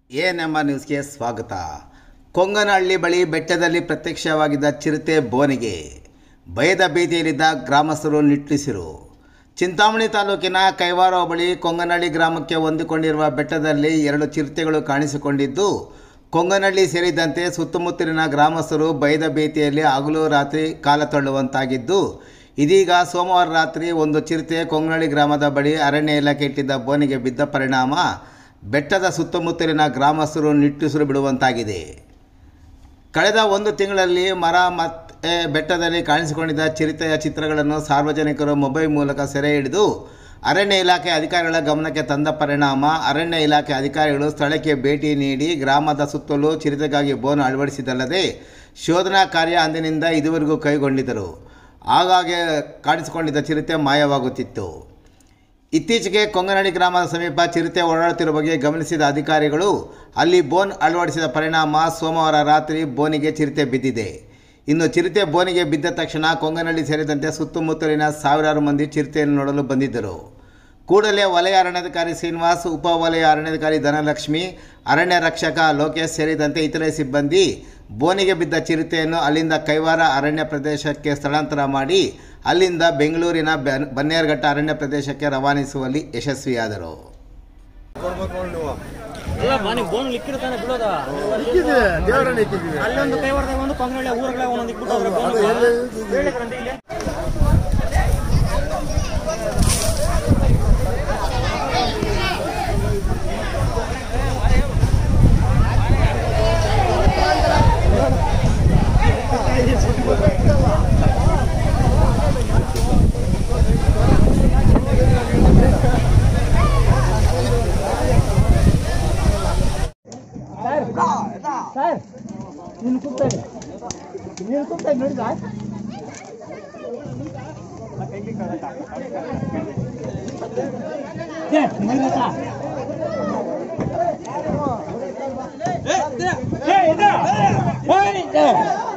ಎಎನ್ಎಂಆ ನ್ಯೂಸ್ಗೆ ಸ್ವಾಗತ ಕೊಂಗನಹಳ್ಳಿ ಬಳಿ ಬೆಟ್ಟದಲ್ಲಿ ಪ್ರತ್ಯಕ್ಷವಾಗಿದ್ದ ಚಿರತೆ ಬೋನಿಗೆ ಭಯದ ಭೀತಿಯಲ್ಲಿದ್ದ ಗ್ರಾಮಸ್ಥರು ನಿಟ್ಟುಸಿರು ಚಿಂತಾಮಣಿ ತಾಲೂಕಿನ ಕೈವಾರ ಬಳಿ ಕೊಂಗನಹಳ್ಳಿ ಗ್ರಾಮಕ್ಕೆ ಹೊಂದಿಕೊಂಡಿರುವ ಬೆಟ್ಟದಲ್ಲಿ ಎರಡು ಚಿರತೆಗಳು ಕಾಣಿಸಿಕೊಂಡಿದ್ದು ಕೊಂಗನಹಳ್ಳಿ ಸೇರಿದಂತೆ ಸುತ್ತಮುತ್ತಲಿನ ಗ್ರಾಮಸ್ಥರು ಭಯದ ಭೀತಿಯಲ್ಲಿ ಹಗಲು ರಾತ್ರಿ ಕಾಲ ತಳ್ಳುವಂತಾಗಿದ್ದು ಇದೀಗ ಸೋಮವಾರ ರಾತ್ರಿ ಒಂದು ಚಿರತೆ ಕೊಂಗನಹಳ್ಳಿ ಗ್ರಾಮದ ಬಳಿ ಅರಣ್ಯ ಇಲಾಖೆ ಇಟ್ಟಿದ್ದ ಬೋನಿಗೆ ಬಿದ್ದ ಪರಿಣಾಮ ಬೆಟ್ಟದ ಸುತ್ತಮುತ್ತಲಿನ ಗ್ರಾಮಸ್ಥರು ನಿಟ್ಟುಸಿರು ಬಿಡುವಂತಾಗಿದೆ ಕಳೆದ ಒಂದು ತಿಂಗಳಲ್ಲಿ ಮರ ಮತ್ತು ಬೆಟ್ಟದಲ್ಲಿ ಕಾಣಿಸಿಕೊಂಡಿದ್ದ ಚಿರತೆಯ ಚಿತ್ರಗಳನ್ನು ಸಾರ್ವಜನಿಕರು ಮೊಬೈಲ್ ಮೂಲಕ ಸೆರೆ ಹಿಡಿದು ಅರಣ್ಯ ಇಲಾಖೆ ಅಧಿಕಾರಿಗಳ ಗಮನಕ್ಕೆ ತಂದ ಪರಿಣಾಮ ಅರಣ್ಯ ಇಲಾಖೆ ಅಧಿಕಾರಿಗಳು ಸ್ಥಳಕ್ಕೆ ಭೇಟಿ ನೀಡಿ ಗ್ರಾಮದ ಸುತ್ತಲೂ ಚಿರತೆಗಾಗಿ ಬೋನು ಅಳವಡಿಸಿದಲ್ಲದೆ ಶೋಧನಾ ಕಾರ್ಯ ಅಂದಿನಿಂದ ಇದುವರೆಗೂ ಕೈಗೊಂಡಿದ್ದರು ಆಗಾಗ್ಗೆ ಕಾಣಿಸಿಕೊಂಡಿದ್ದ ಚಿರತೆ ಮಾಯವಾಗುತ್ತಿತ್ತು ಇತ್ತೀಚೆಗೆ ಕೊಂಗನಹಳ್ಳಿ ಗ್ರಾಮದ ಸಮೀಪ ಚಿರತೆ ಓಡಾಡುತ್ತಿರುವ ಬಗ್ಗೆ ಗಮನಿಸಿದ ಅಧಿಕಾರಿಗಳು ಅಲ್ಲಿ ಬೋನ್ ಅಳವಡಿಸಿದ ಪರಿಣಾಮ ಸೋಮವಾರ ರಾತ್ರಿ ಬೋನಿಗೆ ಚಿರತೆ ಬಿದ್ದಿದೆ ಇನ್ನು ಚಿರತೆ ಬೋನಿಗೆ ಬಿದ್ದ ತಕ್ಷಣ ಕೊಂಗನಹಳ್ಳಿ ಸೇರಿದಂತೆ ಸುತ್ತಮುತ್ತಲಿನ ಸಾವಿರಾರು ಮಂದಿ ಚಿರತೆಯನ್ನು ನೋಡಲು ಬಂದಿದ್ದರು ಕೂಡಲೇ ವಲಯ ಅರಣ್ಯಾಧಿಕಾರಿ ಶ್ರೀನಿವಾಸ್ ಉಪ ವಲಯ ಅರಣ್ಯಾಧಿಕಾರಿ ಧನಲಕ್ಷ್ಮಿ ಅರಣ್ಯ ರಕ್ಷಕ ಲೋಕೇಶ್ ಸೇರಿದಂತೆ ಇತರೆ ಸಿಬ್ಬಂದಿ ಬೋನಿಗೆ ಬಿದ್ದ ಚಿರತೆಯನ್ನು ಅಲ್ಲಿಂದ ಕೈವಾರ ಅರಣ್ಯ ಪ್ರದೇಶಕ್ಕೆ ಸ್ಥಳಾಂತರ ಮಾಡಿ ಅಲ್ಲಿಂದ ಬೆಂಗಳೂರಿನ ಬನ್- ಬನ್ನೇರುಘಟ್ಟ ಅರಣ್ಯ ಪ್ರದೇಶಕ್ಕೆ ರವಾನಿಸುವಲ್ಲಿ ಯಶಸ್ವಿಯಾದರು ಕೊಡ್ಬೇಕು ನೋಡಿ ನೀವು ಇಲ್ಲ ಬಾ ನೀವು ಬೋನ್ ಇಕ್ಕಿರ್ತಾನೆ ಬಿಡೋದ ಇಕ್ಕಿದ್ದೀವಿ ದೇವರನ್ನ ಇಕ್ಕಿದ್ದೀವಿ ಅಲ್ಲೊಂದು ಕೈವಾರದಾಗ ಒಂದು ಕೊಂಗನಳ್ಳಿ ಊರುಗಳ ಒಂದೊಂದು ಇಕ್ಬಿಟ್ಟು ಹೋಗ್ರೆ ಬೋನ್ ಅದು ಎಲ್ಲಿ ಇದು- ಹೇಳಿದ್ರಂತೆ ಇಲ್ಲಿ ಸರ್ ನೀನು ಕೂತಾಡಿ ನೀನು ಕೂತಾಡಿ ನೋಡಿ ಸರ್ ಏ